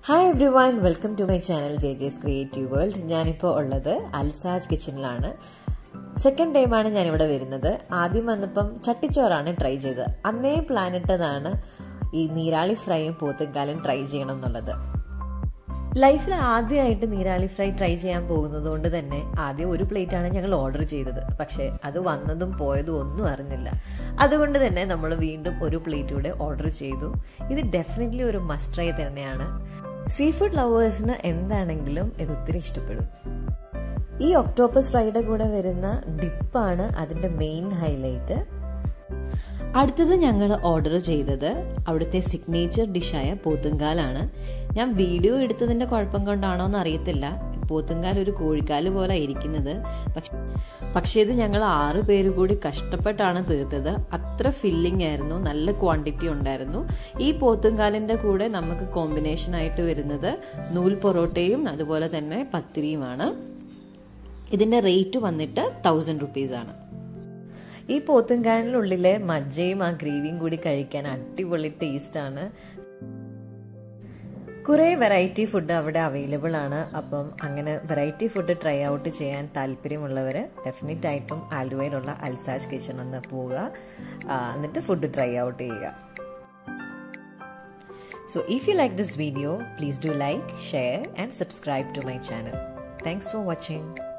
hi everyone welcome to my channel ജെ ജെസ് creative world ഞാനിപ്പോൾ ഉള്ളത് അൽസാജ് കിച്ചണിലാണ് സെക്കൻഡ് ടൈമാണ് ഞാനിവിടെ വരുന്നത് ആദ്യം വന്നപ്പം ചട്ടിച്ചോറാണ് ട്രൈ ചെയ്തത് അന്നേ പ്ലാൻ ഇട്ടതാണ് ഈ നീരാളി ഫ്രൈയും പോത്തുംകാലും ട്രൈ ചെയ്യണം എന്നുള്ളത് ലൈഫിൽ ആദ്യമായിട്ട് നീരാളി ഫ്രൈ ട്രൈ ചെയ്യാൻ പോകുന്നത് കൊണ്ട് തന്നെ ആദ്യം ഒരു പ്ലേറ്റ് ആണ് ഞങ്ങൾ ഓർഡർ ചെയ്തത് പക്ഷെ അത് വന്നതും പോയതും ഒന്നും അറിഞ്ഞില്ല അതുകൊണ്ട് തന്നെ നമ്മൾ വീണ്ടും ഒരു പ്ലേറ്റ് കൂടെ ഓർഡർ ചെയ്തു ഇത് ഡെഫിനറ്റ്ലി ഒരു മസ്റ്റ് ട്രൈ തന്നെയാണ് സീ ഫുഡ് ലവേഴ്സിന് എന്താണെങ്കിലും ഇത് ഒത്തിരി ഇഷ്ടപ്പെടും ഈ ഒക്ടോപ്പസ് ഫ്രൈയുടെ കൂടെ വരുന്ന ഡിപ്പാണ് അതിന്റെ മെയിൻ ഹൈലൈറ്റ് അടുത്തത് ഞങ്ങൾ ഓർഡർ ചെയ്തത് അവിടുത്തെ സിഗ്നേച്ചർ ഡിഷായ പോത്തുങ്കാലാണ് ഞാൻ വീഡിയോ എടുത്തതിന്റെ കുഴപ്പം കൊണ്ടാണോ എന്ന് അറിയത്തില്ല പോത്തുങ്കാൽ ഒരു കോഴിക്കാല് പോലെ ഇരിക്കുന്നത് പക്ഷെ പക്ഷേ ഇത് ഞങ്ങൾ ആറ് പേര് കൂടി കഷ്ടപ്പെട്ടാണ് തീർത്തത് അത്ര ഫില്ലിംഗ് ആയിരുന്നു നല്ല ക്വാണ്ടിറ്റി ഉണ്ടായിരുന്നു ഈ പോത്തുങ്കാലിന്റെ കൂടെ നമുക്ക് കോമ്പിനേഷൻ ആയിട്ട് വരുന്നത് നൂൽ പൊറോട്ടയും അതുപോലെ തന്നെ പത്തിരിയുമാണ് ഇതിന്റെ റേറ്റ് വന്നിട്ട് തൗസൻഡ് റുപ്പീസ് ആണ് ഈ പോത്തുംകാലിനുള്ളിലെ മജ്ജയും ആ ഗ്രേവിയും കൂടി കഴിക്കാൻ അടിപൊളി ടേസ്റ്റ് ആണ് കുറേ വെറൈറ്റി ഫുഡ് അവിടെ അവൈലബിൾ ആണ് അപ്പം അങ്ങനെ വെറൈറ്റി ഫുഡ് ട്രൈ ഔട്ട് ചെയ്യാൻ താല്പര്യമുള്ളവർ ഡെഫിനറ്റ് ആയിട്ടും ആലുവയിലുള്ള അൽസാജ് കിച്ചൺ ഒന്ന് പോവുക എന്നിട്ട് ഫുഡ് ട്രൈ ഔട്ട് ചെയ്യുക so if you like this video please do like share and subscribe to my channel thanks for watching